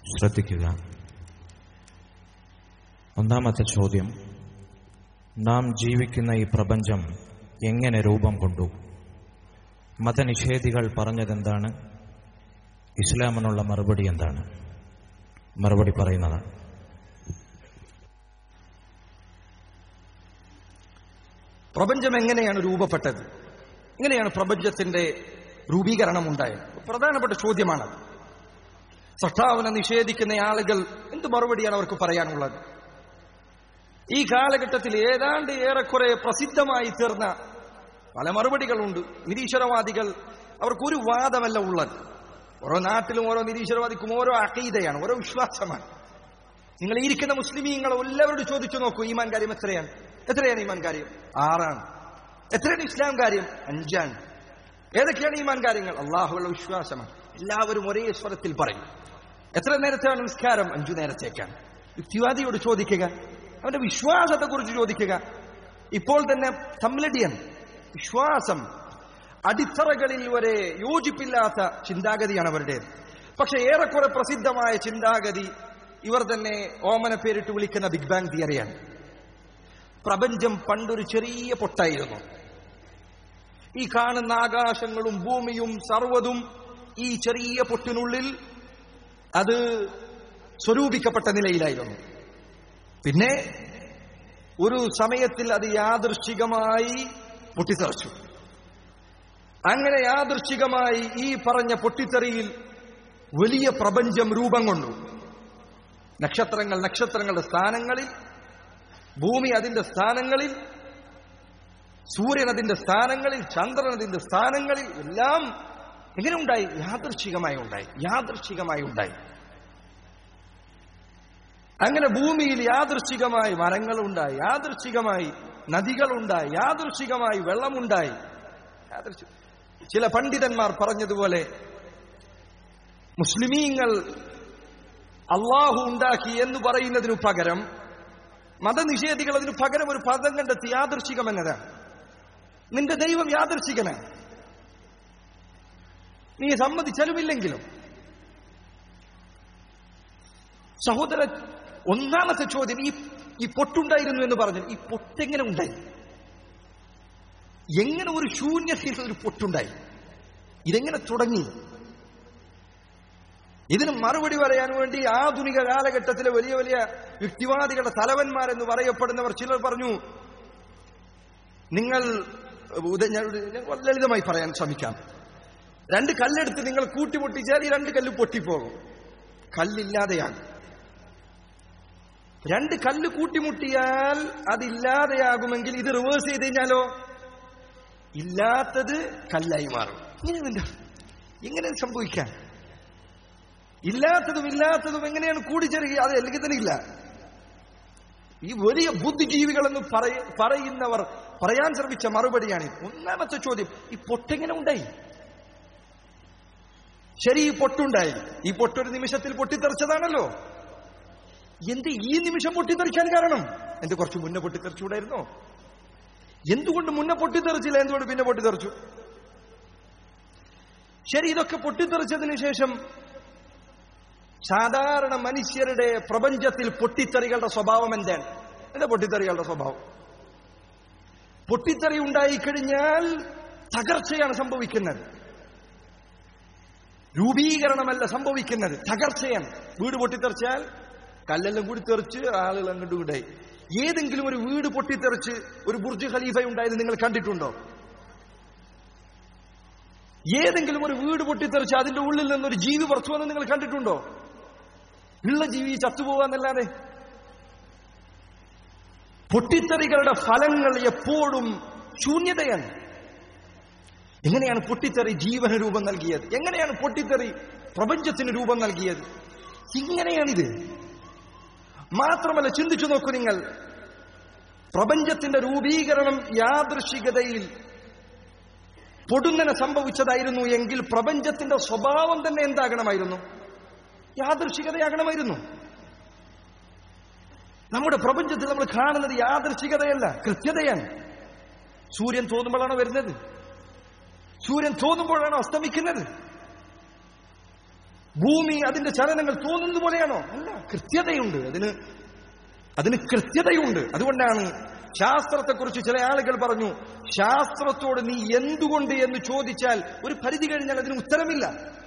ശ്രദ്ധിക്കുക ഒന്നാമത്തെ ചോദ്യം നാം ജീവിക്കുന്ന ഈ പ്രപഞ്ചം എങ്ങനെ രൂപം കൊണ്ടു മതനിഷേധികൾ പറഞ്ഞതെന്താണ് ഇസ്ലാമിനുള്ള മറുപടി എന്താണ് മറുപടി പറയുന്നതാണ് പ്രപഞ്ചം എങ്ങനെയാണ് രൂപപ്പെട്ടത് എങ്ങനെയാണ് പ്രപഞ്ചത്തിന്റെ രൂപീകരണം ഉണ്ടായത് പ്രധാനപ്പെട്ട ചോദ്യമാണ് സൃഷ്ടാവിനെ നിഷേധിക്കുന്ന ആളുകൾ എന്ത് മറുപടിയാണ് അവർക്ക് പറയാനുള്ളത് ഈ കാലഘട്ടത്തിൽ ഏതാണ്ട് ഏറെക്കുറെ പ്രസിദ്ധമായി തീർന്ന പല മറുപടികളുണ്ട് നിരീശ്വരവാദികൾ അവർക്കൊരു വാദമല്ല ഉള്ളത് ഓരോ നാട്ടിലും ഓരോ നിരീശ്വരവാദിക്കും ഓരോ അക്കീതയാണ് ഓരോ വിശ്വാസമാണ് നിങ്ങൾ ഈ ഇരിക്കുന്ന മുസ്ലിമീങ്ങൾ എല്ലാവരോട് ചോദിച്ചു നോക്കൂ ഈമാൻ കാര്യം എത്രയാണ് എത്രയാണ് ഈമാൻ കാര്യം ആറാണ് എത്രയാണ് ഇസ്ലാം കാര്യം അഞ്ചാണ് ഏതൊക്കെയാണ് ഈമാൻ കാര്യങ്ങൾ അള്ളാഹുള്ള വിശ്വാസമാണ് എല്ലാവരും ഒരേ സ്വരത്തിൽ പറയും എത്ര നേരത്തെയാണ് നിസ്കാരം അഞ്ചു നേരത്തേക്കാണ് യുക്തിവാദിയോട് ചോദിക്കുക അവന്റെ വിശ്വാസത്തെ കുറിച്ച് ചോദിക്കുക ഇപ്പോൾ തന്നെ തമ്മിലടിയൻ വിശ്വാസം അടിത്തറകളിൽ വരെ യോജിപ്പില്ലാത്ത ചിന്താഗതിയാണ് അവരുടേത് പക്ഷെ ഏറെക്കുറെ പ്രസിദ്ധമായ ചിന്താഗതി ഇവർ തന്നെ ഓമന പേരിട്ട് വിളിക്കുന്ന ബിഗ് ബാങ് തിയറിയാണ് പ്രപഞ്ചം പണ്ടൊരു ചെറിയ പൊട്ടായിരുന്നു ഈ കാണുന്ന ആകാശങ്ങളും ഭൂമിയും സർവ്വതും ഈ ചെറിയ പൊട്ടിനുള്ളിൽ അത് സ്വരൂപിക്കപ്പെട്ട നിലയിലായിരുന്നു പിന്നെ ഒരു സമയത്തിൽ അത് യാദൃശ്ചികമായി പൊട്ടിത്തെറിച്ചു അങ്ങനെ യാദൃശ്ചികമായി ഈ പറഞ്ഞ പൊട്ടിത്തെറിയിൽ വലിയ പ്രപഞ്ചം രൂപം കൊണ്ടു നക്ഷത്രങ്ങൾ നക്ഷത്രങ്ങളുടെ സ്ഥാനങ്ങളിൽ ഭൂമി അതിന്റെ സ്ഥാനങ്ങളിൽ സൂര്യൻ അതിന്റെ സ്ഥാനങ്ങളിൽ ചന്ദ്രൻ അതിന്റെ സ്ഥാനങ്ങളിൽ എല്ലാം എങ്ങനെ ഉണ്ടായി യാദൃശ്ചികമായി ഉണ്ടായി യാദൃശ്ചികമായി ഉണ്ടായി അങ്ങനെ ഭൂമിയിൽ യാദൃശ്ചികമായി മരങ്ങളുണ്ടായി യാദൃശ്ചികമായി നദികളുണ്ടായി യാദൃശ്ചികമായി വെള്ളമുണ്ടായി യാദൃശ്ചി- ചില പണ്ഡിതന്മാർ പറഞ്ഞതുപോലെ മുസ്ലിമീങ്ങൾ അള്ളാഹു ഉണ്ടാക്കി എന്ന് പറയുന്നതിനു പകരം മതനിഷേധികൾ അതിനു പകരം ഒരു പദം കണ്ടെത്തി യാദൃശികം എന്നതാണ് നിന്റെ ദൈവം യാദൃശികനാണ് നീ സമ്മതിച്ചാലുമില്ലെങ്കിലും സഹോദര ഒന്നാമത്തെ ചോദ്യം ഈ ഈ പൊട്ടുണ്ടായിരുന്നു എന്ന് പറഞ്ഞു ഈ പൊട്ടെങ്ങനെ ഉണ്ടായി എങ്ങനെ ഒരു ശൂന്യതയിൽ ഒരു പൊട്ടുണ്ടായി ഇതെങ്ങനെ തുടങ്ങി ഇതിന് മറുപടി പറയാൻ വേണ്ടി ആധുനിക കാലഘട്ടത്തിലെ വലിയ വലിയ യുക്തിവാദികളുടെ തലവന്മാരെന്ന് പറയപ്പെടുന്നവർ ചിലർ പറഞ്ഞു നിങ്ങൾ ഉദ- ഞാൻ ഒരു- ഞാൻ വളരെ ലളിതമായി പറയാൻ ശ്രമിക്കാം രണ്ട് കല്ലെടുത്ത് നിങ്ങൾ കൂട്ടിമുട്ടിച്ചാൽ ഈ രണ്ട് കല്ല് പൊട്ടിപ്പോകും കല്ലില്ലാതെയാകും രണ്ട് കല്ല് കൂട്ടിമുട്ടിയാൽ അതില്ലാതെയാകുമെങ്കിൽ ഇത് റിവേഴ്സ് ചെയ്ത് കഴിഞ്ഞാലോ ഇല്ലാത്തത് കല്ലായി മാറും ഇങ്ങനെ എന്താ എങ്ങനെ ഇത് സംഭവിക്കാൻ ഇല്ലാത്തതും ഇല്ലാത്തതും എങ്ങനെയാണ് കൂടിച്ചേരുക അത് അല്ലെങ്കിൽ തന്നെ ഇല്ല ഈ വലിയ ബുദ്ധിജീവികളെന്ന് പറയ- പറയുന്നവർ പറയാൻ ശ്രമിച്ച മറുപടിയാണ് ഇത്. ഒന്നാമത്തെ ചോദ്യം ഈ പൊട്ടെങ്ങനെ ഉണ്ടായി ശരി ഈ പൊട്ടുണ്ടായി ഈ പൊട്ടൊരു നിമിഷത്തിൽ പൊട്ടിത്തെറിച്ചതാണല്ലോ എന്ത് ഈ നിമിഷം പൊട്ടിത്തെറിക്കാൻ കാരണം എന്ത് കുറച്ച് മുന്നേ പൊട്ടിത്തെറിച്ചുകൂടായിരുന്നോ എന്തുകൊണ്ട് മുന്നേ പൊട്ടിത്തെറിച്ചില്ല എന്തുകൊണ്ട് പിന്നെ പൊട്ടിത്തെറിച്ചു ശരി ഇതൊക്കെ പൊട്ടിത്തെറിച്ചതിന് ശേഷം സാധാരണ മനുഷ്യരുടെ പ്രപഞ്ചത്തിൽ പൊട്ടിത്തെറികളുടെ സ്വഭാവം എന്താണ് എന്താ പൊട്ടിത്തെറികളുടെ സ്വഭാവം പൊട്ടിത്തെറി ഉണ്ടായിക്കഴിഞ്ഞാൽ തകർച്ചയാണ് സംഭവിക്കുന്നത് രൂപീകരണമല്ല സംഭവിക്കുന്നത് തകർച്ചയാണ് വീട് പൊട്ടിത്തെറിച്ചാൽ കല്ലെല്ലാം കൂടി തെറിച്ച് ആളുകൾ അങ്ങോട്ടും ഇങ്ങോട്ടായി ഏതെങ്കിലും ഒരു വീട് പൊട്ടിത്തെറിച്ച് ഒരു ബുർജ് ഖലീഫ ഉണ്ടായത് നിങ്ങൾ കണ്ടിട്ടുണ്ടോ ഏതെങ്കിലും ഒരു വീട് പൊട്ടിത്തെറിച്ച് അതിന്റെ ഉള്ളിൽ നിന്നൊരു ജീവി പുറത്തു വന്ന് നിങ്ങൾ കണ്ടിട്ടുണ്ടോ ഉള്ള ജീവി ചത്തുപോവാന്നല്ലാതെ പൊട്ടിത്തെറികളുടെ ഫലങ്ങൾ എപ്പോഴും ശൂന്യതയാണ് എങ്ങനെയാണ് പൊട്ടിത്തെറി ജീവന രൂപം നൽകിയത് എങ്ങനെയാണ് പൊട്ടിത്തെറി പ്രപഞ്ചത്തിന് രൂപം നൽകിയത് ഇങ്ങനെയാണിത് മാത്രമല്ല ചിന്തിച്ചു നോക്കൂ നിങ്ങൾ പ്രപഞ്ചത്തിന്റെ രൂപീകരണം യാദൃശികതയിൽ പൊടുന്നനെ സംഭവിച്ചതായിരുന്നു എങ്കിൽ പ്രപഞ്ചത്തിന്റെ സ്വഭാവം തന്നെ എന്താകണമായിരുന്നു യാദൃശികതയാകണമായിരുന്നു നമ്മുടെ പ്രപഞ്ചത്തിൽ നമ്മൾ കാണുന്നത് യാദൃശികതയല്ല കൃത്യതയാണ് സൂര്യൻ തോന്നുമ്പോഴാണോ വരുന്നത് സൂര്യൻ തോന്നുമ്പോഴാണോ അസ്തമിക്കുന്നത് ഭൂമി അതിന്റെ ചലനങ്ങൾ തോന്നുന്നത് പോലെയാണോ അല്ല കൃത്യതയുണ്ട് അതിന് അതിന് കൃത്യതയുണ്ട് അതുകൊണ്ടാണ് ശാസ്ത്രത്തെക്കുറിച്ച് ചില ആളുകൾ പറഞ്ഞു ശാസ്ത്രത്തോട് നീ എന്തുകൊണ്ട് എന്ന് ചോദിച്ചാൽ ഒരു പരിധി കഴിഞ്ഞാൽ അതിന് ഉത്തരമില്ല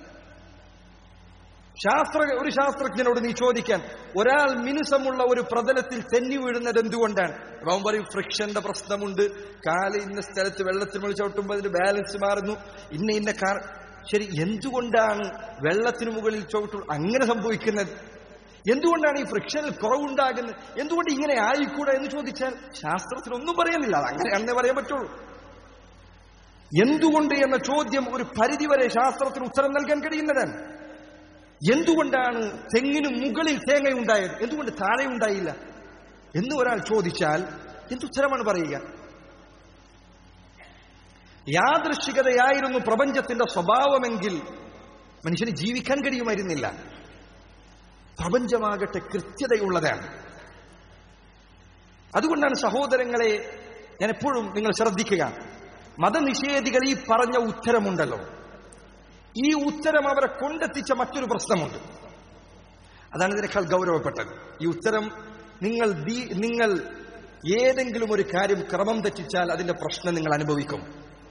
ശാസ്ത്ര ഒരു ശാസ്ത്രജ്ഞനോട് നീ ചോദിക്കാൻ ഒരാൾ മിനുസമുള്ള ഒരു പ്രതലത്തിൽ തെന്നി വീഴുന്നത് എന്തുകൊണ്ടാണ് അപ്പൊ അവൻ പറയും ഫ്രിക്ഷന്റെ പ്രശ്നമുണ്ട് കാല് ഇന്ന സ്ഥലത്ത് വെള്ളത്തിൽ മുകളിൽ ചവിട്ടുമ്പോൾ അതിന്റെ ബാലൻസ് മാറുന്നു ഇന്ന ഇന്ന കാർ ശരി എന്തുകൊണ്ടാണ് വെള്ളത്തിന് മുകളിൽ ചവിട്ടു അങ്ങനെ സംഭവിക്കുന്നത് എന്തുകൊണ്ടാണ് ഈ ഫ്രിക്ഷനിൽ കുറവുണ്ടാകുന്നത് എന്തുകൊണ്ട് ഇങ്ങനെ ആയിക്കൂടാ എന്ന് ചോദിച്ചാൽ ശാസ്ത്രത്തിൽ ഒന്നും പറയുന്നില്ല അത് അങ്ങനെയാണെന്നേ പറയാൻ പറ്റുള്ളൂ എന്തുകൊണ്ട് എന്ന ചോദ്യം ഒരു പരിധിവരെ ശാസ്ത്രത്തിന് ഉത്തരം നൽകാൻ കഴിയുന്നതാണ് എന്തുകൊണ്ടാണ് തെങ്ങിന് മുകളിൽ തേങ്ങ ഉണ്ടായത് എന്തുകൊണ്ട് താഴെ ഉണ്ടായില്ല എന്ന് ഒരാൾ ചോദിച്ചാൽ എന്തുത്തരമാണ് പറയുക യാദൃശികതയായിരുന്നു പ്രപഞ്ചത്തിന്റെ സ്വഭാവമെങ്കിൽ മനുഷ്യന് ജീവിക്കാൻ കഴിയുമായിരുന്നില്ല പ്രപഞ്ചമാകട്ടെ കൃത്യതയുള്ളതാണ് അതുകൊണ്ടാണ് സഹോദരങ്ങളെ ഞാൻ എപ്പോഴും നിങ്ങൾ ശ്രദ്ധിക്കുക മതനിഷേധികൾ ഈ പറഞ്ഞ ഉത്തരമുണ്ടല്ലോ ഈ ഉത്തരം അവരെ കൊണ്ടെത്തിച്ച മറ്റൊരു പ്രശ്നമുണ്ട് അതാണ് ഇതിനേക്കാൾ ഗൗരവപ്പെട്ടത് ഈ ഉത്തരം നിങ്ങൾ ദീ- നിങ്ങൾ ഏതെങ്കിലും ഒരു കാര്യം ക്രമം തെറ്റിച്ചാൽ അതിന്റെ പ്രശ്നം നിങ്ങൾ അനുഭവിക്കും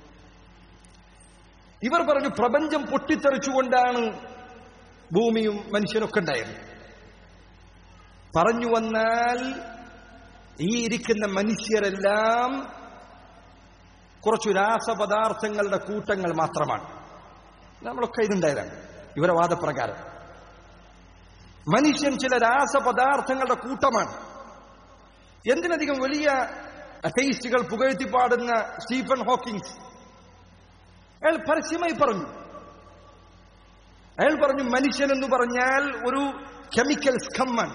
ഇവർ പറഞ്ഞു പ്രപഞ്ചം പൊട്ടിത്തെറിച്ചുകൊണ്ടാണ് ഭൂമിയും മനുഷ്യനൊക്കെ ഉണ്ടായത് പറഞ്ഞു വന്നാൽ ഈ ഇരിക്കുന്ന മനുഷ്യരെല്ലാം കുറച്ചു രാസപദാർത്ഥങ്ങളുടെ കൂട്ടങ്ങൾ മാത്രമാണ് നമ്മളൊക്കെ ഇതുണ്ടായതാണ് ഇവരെ വാദപ്രകാരം മനുഷ്യൻ ചില രാസപദാർത്ഥങ്ങളുടെ കൂട്ടമാണ് എന്തിനധികം വലിയ അഥeiസ്റ്റുകൾ പുകഴ്ത്തി പാടുന്ന സ്റ്റീഫൻ ഹോക്കിങ്സ് അയാൾ പരസ്യമായി പറഞ്ഞു അയാൾ പറഞ്ഞു മനുഷ്യൻ എന്ന് പറഞ്ഞാൽ ഒരു കെമിക്കൽ സ്കമ്മാണ്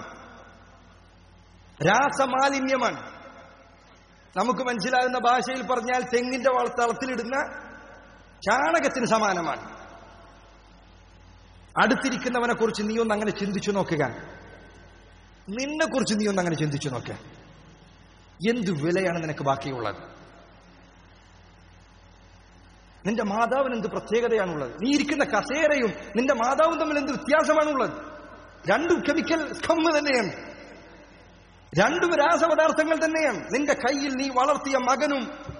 രാസമാലിന്യമാണ് നമുക്ക് മനസ്സിലാകുന്ന ഭാഷയിൽ പറഞ്ഞാൽ തെങ്ങിന്റെ വളത്തളത്തിലിടുന്ന ചാണകത്തിന് സമാനമാണ് അടുത്തിരിക്കുന്നവനെ കുറിച്ച് നീ ഒന്ന് അങ്ങനെ ചിന്തിച്ചു നോക്കുക നിന്നെ കുറിച്ച് നീ ഒന്ന് അങ്ങനെ ചിന്തിച്ചു നോക്കുക എന്ത് വിലയാണ് നിനക്ക് ബാക്കിയുള്ളത് നിന്റെ മാതാവിന് എന്ത് പ്രത്യേകതയാണുള്ളത് നീ ഇരിക്കുന്ന കസേരയും നിന്റെ മാതാവും തമ്മിൽ എന്ത് വ്യത്യാസമാണുള്ളത് രണ്ടും കെമിക്കൽ സ്കമ്മ് തന്നെയാണ് രണ്ടും രാസപദാർത്ഥങ്ങൾ തന്നെയാണ് നിന്റെ കയ്യിൽ നീ വളർത്തിയ മകനും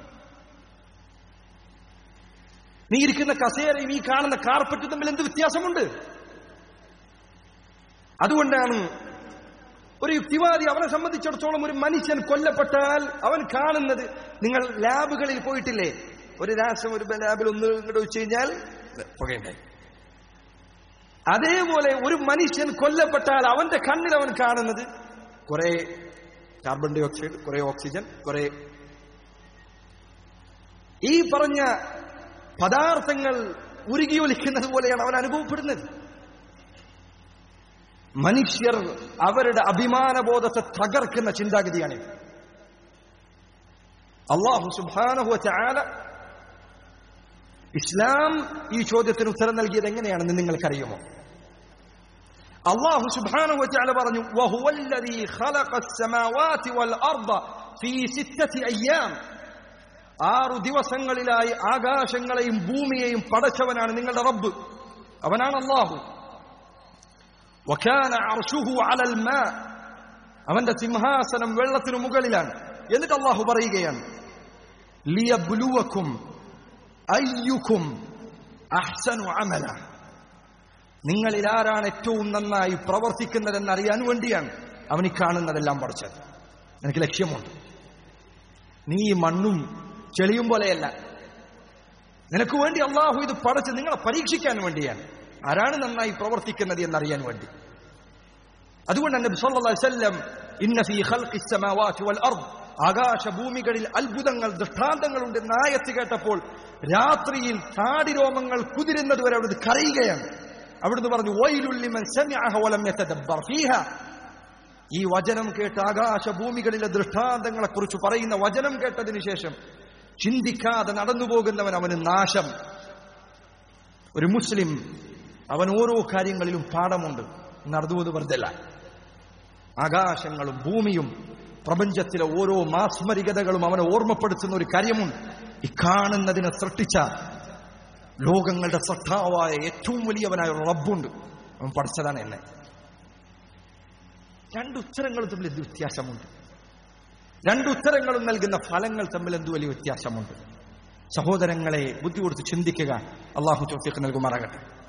നീ ഇരിക്കുന്ന കസേരയും ഈ കാണുന്ന കാർപ്പറ്റും തമ്മിൽ എന്ത് വ്യത്യാസമുണ്ട് അതുകൊണ്ടാണ് ഒരു യുക്തിവാദി അവനെ സംബന്ധിച്ചിടത്തോളം ഒരു മനുഷ്യൻ കൊല്ലപ്പെട്ടാൽ അവൻ കാണുന്നത് നിങ്ങൾ ലാബുകളിൽ പോയിട്ടില്ലേ ഒരു രാസം ഒരു ലാബിൽ ഒന്ന് ഇങ്ങോട്ട് വെച്ച് കഴിഞ്ഞാൽ പുകയുണ്ടായി അതേപോലെ ഒരു മനുഷ്യൻ കൊല്ലപ്പെട്ടാൽ അവന്റെ കണ്ണിൽ അവൻ കാണുന്നത് കുറെ കാർബൺ ഡൈ ഓക്സൈഡ് കുറെ ഓക്സിജൻ കുറെ ഈ പറഞ്ഞ പദാർത്ഥങ്ങൾ ഉരുകിയൊലിക്കുന്നത് പോലെയാണ് അവൻ അനുഭവപ്പെടുന്നത് മനുഷ്യർ അവരുടെ അഭിമാനബോധത്തെ തകർക്കുന്ന ചിന്താഗതിയാണ് അള്ളാഹു സുബാനഹു ചാല ഇസ്ലാം ഈ ചോദ്യത്തിന് ഉത്തരം നൽകിയത് എങ്ങനെയാണെന്ന് നിങ്ങൾക്കറിയുമോ അള്ളാഹു സുബാനഹു ചാല പറഞ്ഞു വഹുവല്ലദീ ഖലഖസ് സമാവാതി വൽ അർദ ഫീ സിത്തത്തി അയ്യാം ആറു ദിവസങ്ങളിലായി ആകാശങ്ങളെയും ഭൂമിയെയും പടച്ചവനാണ് നിങ്ങളുടെ റബ്ബ് അവനാണ് അള്ളാഹു വക്കാന അർഷുഹു അലൽ മാ അവന്റെ സിംഹാസനം വെള്ളത്തിനു മുകളിലാണ് എന്നിട്ട് അള്ളാഹു പറയുകയാണ് ലിയബ്ലുവക്കും അയ്യുക്കും അഹ്സനു അമല നിങ്ങളിൽ ആരാണ് ഏറ്റവും നന്നായി പ്രവർത്തിക്കുന്നതെന്ന് അറിയാൻ വേണ്ടിയാണ് അവൻ ഈ കാണുന്നതെല്ലാം പഠിച്ചത് എനിക്ക് ലക്ഷ്യമുണ്ട് നീ ഈ മണ്ണും ചെളിയും പോലെയല്ല നിനക്ക് വേണ്ടി അള്ളാഹു ഇത് പടച്ച് നിങ്ങളെ പരീക്ഷിക്കാൻ വേണ്ടിയാണ് ആരാണ് നന്നായി പ്രവർത്തിക്കുന്നത് എന്നറിയാൻ വേണ്ടി അതുകൊണ്ട് നബി സല്ലല്ലാഹു അലൈഹി വസല്ലം ഇന്ന ഫീ ഖൽഖിസ് സമാവാതി വൽ അർദ് ആകാശ ഭൂമികളിൽ അത്ഭുതങ്ങൾ ദൃഷ്ടാന്തങ്ങളുണ്ട് എന്ന ആയത്ത് കേട്ടപ്പോൾ രാത്രിയിൽ താടിരോമങ്ങൾ കുതിരുന്നത് വരെ അവിടുന്ന് കരയുകയാണ് അവിടുന്ന് പറഞ്ഞു വൈലുൽ ലിമൻ സമിഅഹ വലം യതദബ്ബർ ഫീഹ ഈ വചനം കേട്ട് ആകാശ ഭൂമികളിലെ ദൃഷ്ടാന്തങ്ങളെ കുറിച്ച് പറയുന്ന വചനം കേട്ടതിന് ശേഷം ചിന്തിക്കാതെ നടന്നു പോകുന്നവൻ അവന് നാശം ഒരു മുസ്ലിം അവൻ ഓരോ കാര്യങ്ങളിലും പാഠമുണ്ട് നടന്നുവത് വെറുതല്ല ആകാശങ്ങളും ഭൂമിയും പ്രപഞ്ചത്തിലെ ഓരോ മാസ്മരികതകളും അവനെ ഓർമ്മപ്പെടുത്തുന്ന ഒരു കാര്യമുണ്ട് ഈ കാണുന്നതിനെ സൃഷ്ടിച്ച ലോകങ്ങളുടെ സൃഷ്ടാവായ ഏറ്റവും വലിയവനായ ഒരു റബ്ബുണ്ട് അവൻ പഠിച്ചതാണ് എന്നെ രണ്ട് ഉത്തരങ്ങളും തമ്മിൽ എന്ത് വ്യത്യാസമുണ്ട് രണ്ട് ഉത്തരങ്ങളും നൽകുന്ന ഫലങ്ങൾ തമ്മിൽ എന്ത് വലിയ വ്യത്യാസമുണ്ട് സഹോദരങ്ങളെ ബുദ്ധി കൊടുത്ത് ചിന്തിക്കുക അള്ളാഹു തോഫിക്ക് നൽകുമാറാകട്ടെ